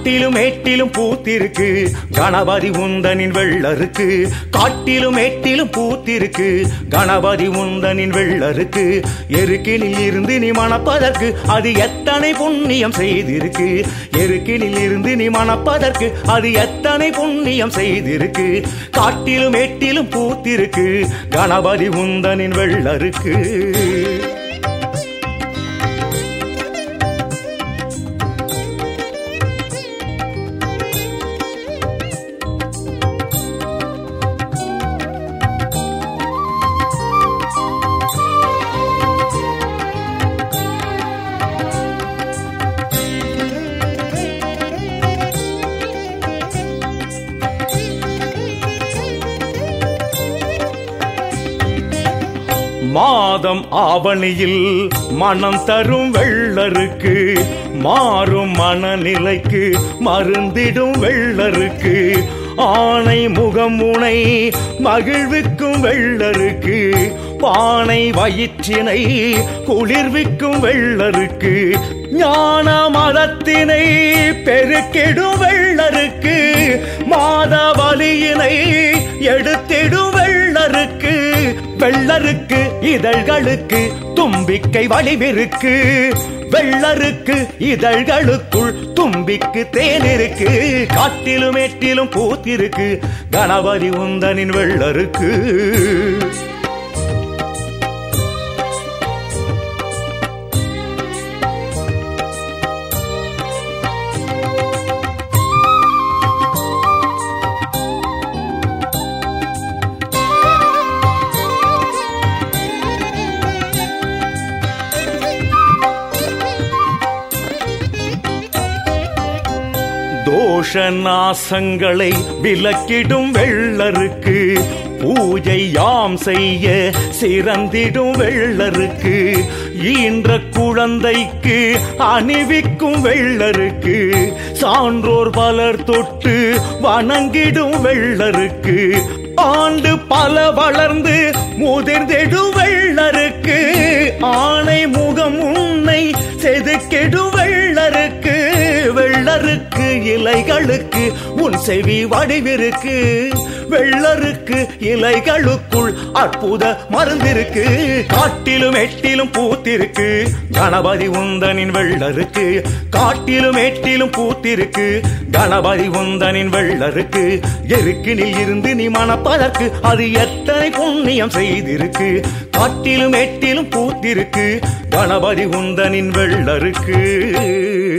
காட்டிலும் மேட்டிலும் பூத்திருக்கு கணபதி உந்தனின் வெள்ளருக்கு காட்டிலும் மேட்டிலும் பூத்திருக்கு கணபதி உந்தனின் வெள்ளருக்கு எருக்கினில் இருந்து நீ மணப்பதற்கு அது எத்தனை புண்ணியம் செய்திருக்கு எருக்கினில் இருந்து நீ மணப்பதற்கு அது எத்தனை புண்ணியம் செய்திருக்கு காட்டிலும் மேட்டிலும் பூத்திருக்கு கணபதி உந்தனின் வெள்ளருக்கு மாதம் ஆவணியில் மனம் தரும் வெள்ளருக்கு மாறும் மனநிலைக்கு மருந்திடும் வெள்ளருக்கு ஆணை முகம் முனை மகிழ்விக்கும் வெள்ளருக்கு பானை வயிற்றினை குளிர்விக்கும் வெள்ளருக்கு ஞான மதத்தினை பெருக்கிடும் வெள்ளருக்கு மாத வலியினை எடுத்திடும் வெள்ளருக்கு வெள்ளருக்கு இதழ்களுக்கு தும்பிக்கை வடிவிருக்கு வெள்ளருக்கு இதழ்களுக்குள் தும்பிக்கு தேனிருக்கு காட்டிலும் மேட்டிலும் பூத்திருக்கு கணபதி உந்தனின் வெள்ளருக்கு தோஷ நாசங்களை விலக்கிடும் வெள்ளருக்கு பூஜை யாம் செய்ய சிறந்திடும் வெள்ளருக்கு ஈன்ற குழந்தைக்கு அணிவிக்கும் வெள்ளருக்கு சான்றோர் பலர் தொட்டு வணங்கிடும் வெள்ளருக்கு ஆண்டு பல வளர்ந்து முதிர்ந்திடும் வெள்ளருக்கு ஆணை முகம் உன்னை செதுக்கிடும் வெள்ளருக்கு வெள்ளருக்கு இலைகளுக்கு உன் செவி வடிவிருக்கு வெள்ளருக்கு இலைகளுக்குள் அற்புத மருந்திருக்கு காட்டிலும் எட்டிலும் பூத்திருக்கு கணபதி உந்தனின் வெள்ளருக்கு காட்டிலும் எட்டிலும் பூத்திருக்கு கணபதி உந்தனின் வெள்ளருக்கு எருக்கினில் இருந்து நீ மணப்பதற்கு அது எத்தனை புண்ணியம் செய்திருக்கு காட்டிலும் எட்டிலும் பூத்திருக்கு கணபதி உந்தனின் வெள்ளருக்கு